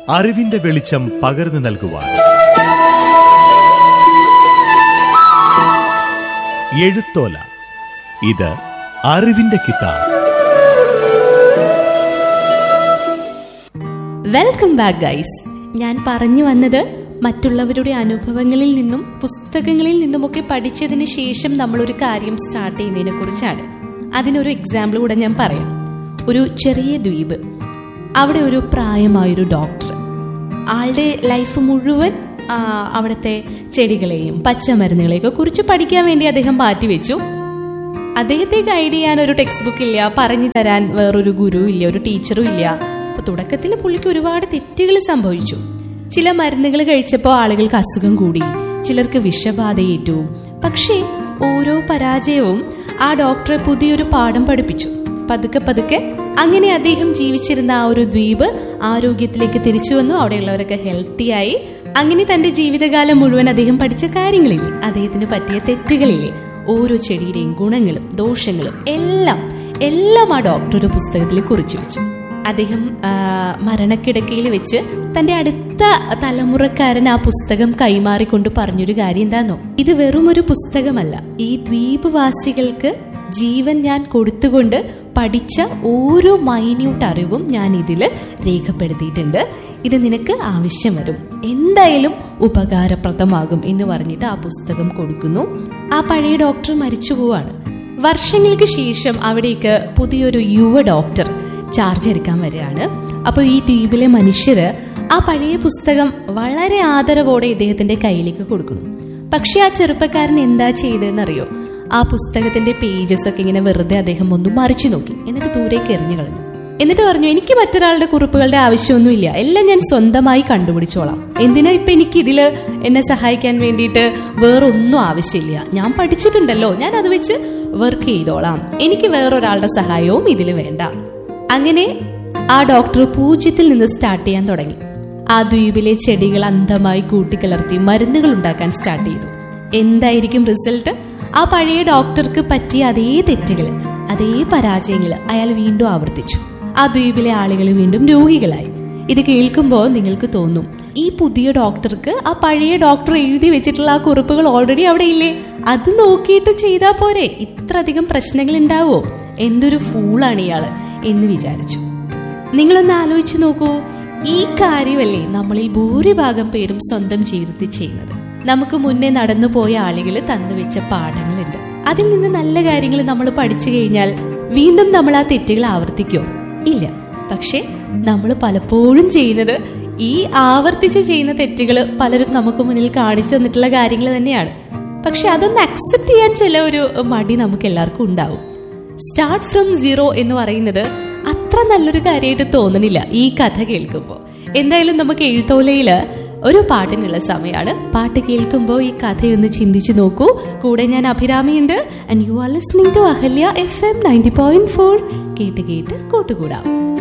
അറിവിന്റെ വെളിച്ചം പകർന്നു നൽകുവാൻ എഴുത്തോല ഇത് അറിവിന്റെ കിതാബ് വെൽക്കം ബാക്ക് ഗൈസ് ഞാൻ പറഞ്ഞു വന്നത് മറ്റുള്ളവരുടെ അനുഭവങ്ങളിൽ നിന്നും പുസ്തകങ്ങളിൽ നിന്നുമൊക്കെ പഠിച്ചതിന് ശേഷം നമ്മൾ ഒരു കാര്യം സ്റ്റാർട്ട് ചെയ്യുന്നതിനെ കുറിച്ചാണ് അതിനൊരു എക്സാമ്പിൾ കൂടെ ഞാൻ പറയാം ഒരു ചെറിയ ദ്വീപ് അവിടെ ഒരു പ്രായമായൊരു ഡോക്ടർ ആളുടെ ലൈഫ് മുഴുവൻ ആ, അവിടുത്തെ ചെടികളെയും പച്ചമരുന്നുകളെയൊക്കെ കുറിച്ച് പഠിക്കാൻ വേണ്ടി അദ്ദേഹം മാറ്റിവെച്ചു അദ്ദേഹത്തെ ഗൈഡ് ചെയ്യാൻ ഒരു ടെക്സ്റ്റ് ബുക്ക് ഇല്ല പറഞ്ഞു തരാൻ വേറൊരു ഗുരു ഇല്ല ഒരു ടീച്ചറും ഇല്ല അപ്പൊ തുടക്കത്തിൽ പുള്ളിക്ക് ഒരുപാട് തെറ്റുകൾ സംഭവിച്ചു ചില മരുന്നുകൾ കഴിച്ചപ്പോൾ ആളുകൾക്ക് അസുഖം കൂടി ചിലർക്ക് വിഷബാധയേറ്റു പക്ഷേ ഓരോ പരാജയവും ആ ഡോക്ടറെ പുതിയൊരു പാഠം പഠിപ്പിച്ചു പതുക്കെ പതുക്കെ അങ്ങനെ അദ്ദേഹം ജീവിച്ചിരുന്ന ആ ഒരു ദ്വീപ് ആരോഗ്യത്തിലേക്ക് തിരിച്ചു വന്നു അവിടെയുള്ളവരൊക്കെ ഹെൽത്തിയായി അങ്ങനെ തന്റെ ജീവിതകാലം മുഴുവൻ അദ്ദേഹം പഠിച്ച കാര്യങ്ങളില്ലേ അദ്ദേഹത്തിന് പറ്റിയ തെറ്റുകളില്ലേ ഓരോ ചെടിയുടെയും ഗുണങ്ങളും ദോഷങ്ങളും എല്ലാം എല്ലാം ആ ഡോക്ടർ ഒരു പുസ്തകത്തിൽ കുറിച്ചു വെച്ചു അദ്ദേഹം ആ, മരണക്കിടക്കയിൽ വെച്ച് തന്റെ അടുത്ത തലമുറക്കാരൻ ആ പുസ്തകം കൈമാറിക്കൊണ്ട് പറഞ്ഞൊരു കാര്യം എന്താന്നോ ഇത് വെറും ഒരു പുസ്തകമല്ല ഈ ദ്വീപ് ജീവൻ ഞാൻ കൊടുത്തുകൊണ്ട് പഠിച്ച ഓരോ മൈന്യൂട്ട് അറിവും ഞാൻ ഇതിൽ രേഖപ്പെടുത്തിയിട്ടുണ്ട് ഇത് നിനക്ക് ആവശ്യം വരും എന്തായാലും ഉപകാരപ്രദമാകും എന്ന് പറഞ്ഞിട്ട് ആ പുസ്തകം കൊടുക്കുന്നു ആ പഴയ ഡോക്ടർ മരിച്ചു പോവാണ് വർഷങ്ങൾക്ക് ശേഷം അവിടേക്ക് പുതിയൊരു യുവ ഡോക്ടർ ചാർജ് എടുക്കാൻ വരികയാണ് അപ്പോൾ ഈ ദ്വീപിലെ മനുഷ്യര് ആ പഴയ പുസ്തകം വളരെ ആദരവോടെ ഇദ്ദേഹത്തിന്റെ കയ്യിലേക്ക് കൊടുക്കുന്നു പക്ഷെ ആ ചെറുപ്പക്കാരൻ എന്താ ചെയ്തതെന്നറിയോ ആ പുസ്തകത്തിന്റെ പേജസ് ഒക്കെ ഇങ്ങനെ വെറുതെ അദ്ദേഹം ഒന്ന് മറിച്ചു നോക്കി എന്നിട്ട് ദൂരേക്ക് എറിഞ്ഞു കളഞ്ഞു എന്നിട്ട് പറഞ്ഞു എനിക്ക് മറ്റൊരാളുടെ കുറിപ്പുകളുടെ ആവശ്യമൊന്നുമില്ല എല്ലാം ഞാൻ സ്വന്തമായി കണ്ടുപിടിച്ചോളാം എന്തിനാ ഇപ്പൊ എനിക്ക് ഇതില് എന്നെ സഹായിക്കാൻ വേണ്ടിയിട്ട് വേറൊന്നും ആവശ്യമില്ല ഞാൻ പഠിച്ചിട്ടുണ്ടല്ലോ ഞാൻ അത് വെച്ച് വർക്ക് ചെയ്തോളാം എനിക്ക് വേറൊരാളുടെ സഹായവും ഇതിൽ വേണ്ട അങ്ങനെ ആ ഡോക്ടർ പൂജ്യത്തിൽ നിന്ന് സ്റ്റാർട്ട് ചെയ്യാൻ തുടങ്ങി ആ ദ്വീപിലെ ചെടികൾ അന്ധമായി കൂട്ടിക്കലർത്തി മരുന്നുകൾ ഉണ്ടാക്കാൻ സ്റ്റാർട്ട് ചെയ്തു എന്തായിരിക്കും റിസൾട്ട് ആ പഴയ ഡോക്ടർക്ക് പറ്റിയ അതേ തെറ്റുകൾ അതേ പരാജയങ്ങൾ അയാൾ വീണ്ടും ആവർത്തിച്ചു ആ ദ്വീപിലെ ആളുകൾ വീണ്ടും രോഗികളായി ഇത് കേൾക്കുമ്പോൾ നിങ്ങൾക്ക് തോന്നും ഈ പുതിയ ഡോക്ടർക്ക് ആ പഴയ ഡോക്ടർ എഴുതി വെച്ചിട്ടുള്ള ആ കുറിപ്പുകൾ ഓൾറെഡി അവിടെ ഇല്ലേ അത് നോക്കിയിട്ട് ചെയ്താൽ പോരെ ഇത്ര അധികം പ്രശ്നങ്ങൾ ഉണ്ടാവോ എന്തൊരു ഫൂളാണ് ഇയാള് എന്ന് വിചാരിച്ചു നിങ്ങളൊന്ന് ആലോചിച്ച് നോക്കൂ ഈ കാര്യമല്ലേ നമ്മളിൽ ഭൂരിഭാഗം പേരും സ്വന്തം ജീവിതത്തിൽ ചെയ്യുന്നത് നമുക്ക് മുന്നേ നടന്നു പോയ ആളുകൾ തന്നുവെച്ച പാഠങ്ങളുണ്ട് അതിൽ നിന്ന് നല്ല കാര്യങ്ങൾ നമ്മൾ പഠിച്ചു കഴിഞ്ഞാൽ വീണ്ടും നമ്മൾ ആ തെറ്റുകൾ ആവർത്തിക്കോ ഇല്ല പക്ഷെ നമ്മൾ പലപ്പോഴും ചെയ്യുന്നത് ഈ ആവർത്തിച്ച് ചെയ്യുന്ന തെറ്റുകൾ പലരും നമുക്ക് മുന്നിൽ കാണിച്ചു തന്നിട്ടുള്ള കാര്യങ്ങൾ തന്നെയാണ് പക്ഷെ അതൊന്ന് അക്സെപ്റ്റ് ചെയ്യാൻ ചില ഒരു മടി നമുക്ക് എല്ലാവർക്കും ഉണ്ടാവും സ്റ്റാർട്ട് ഫ്രം സീറോ എന്ന് പറയുന്നത് അത്ര നല്ലൊരു കാര്യമായിട്ട് തോന്നണില്ല ഈ കഥ കേൾക്കുമ്പോൾ എന്തായാലും നമുക്ക് എഴുത്തോലയില് ഒരു പാട്ടിനുള്ള സമയമാണ് പാട്ട് കേൾക്കുമ്പോൾ ഈ കഥയൊന്ന് ചിന്തിച്ചു നോക്കൂ കൂടെ ഞാൻ അഭിരാമിയുണ്ട് and you are listening to Ahalya F M ninety point four കേട്ട് കേട്ട് കൂട്ടുകൂടാം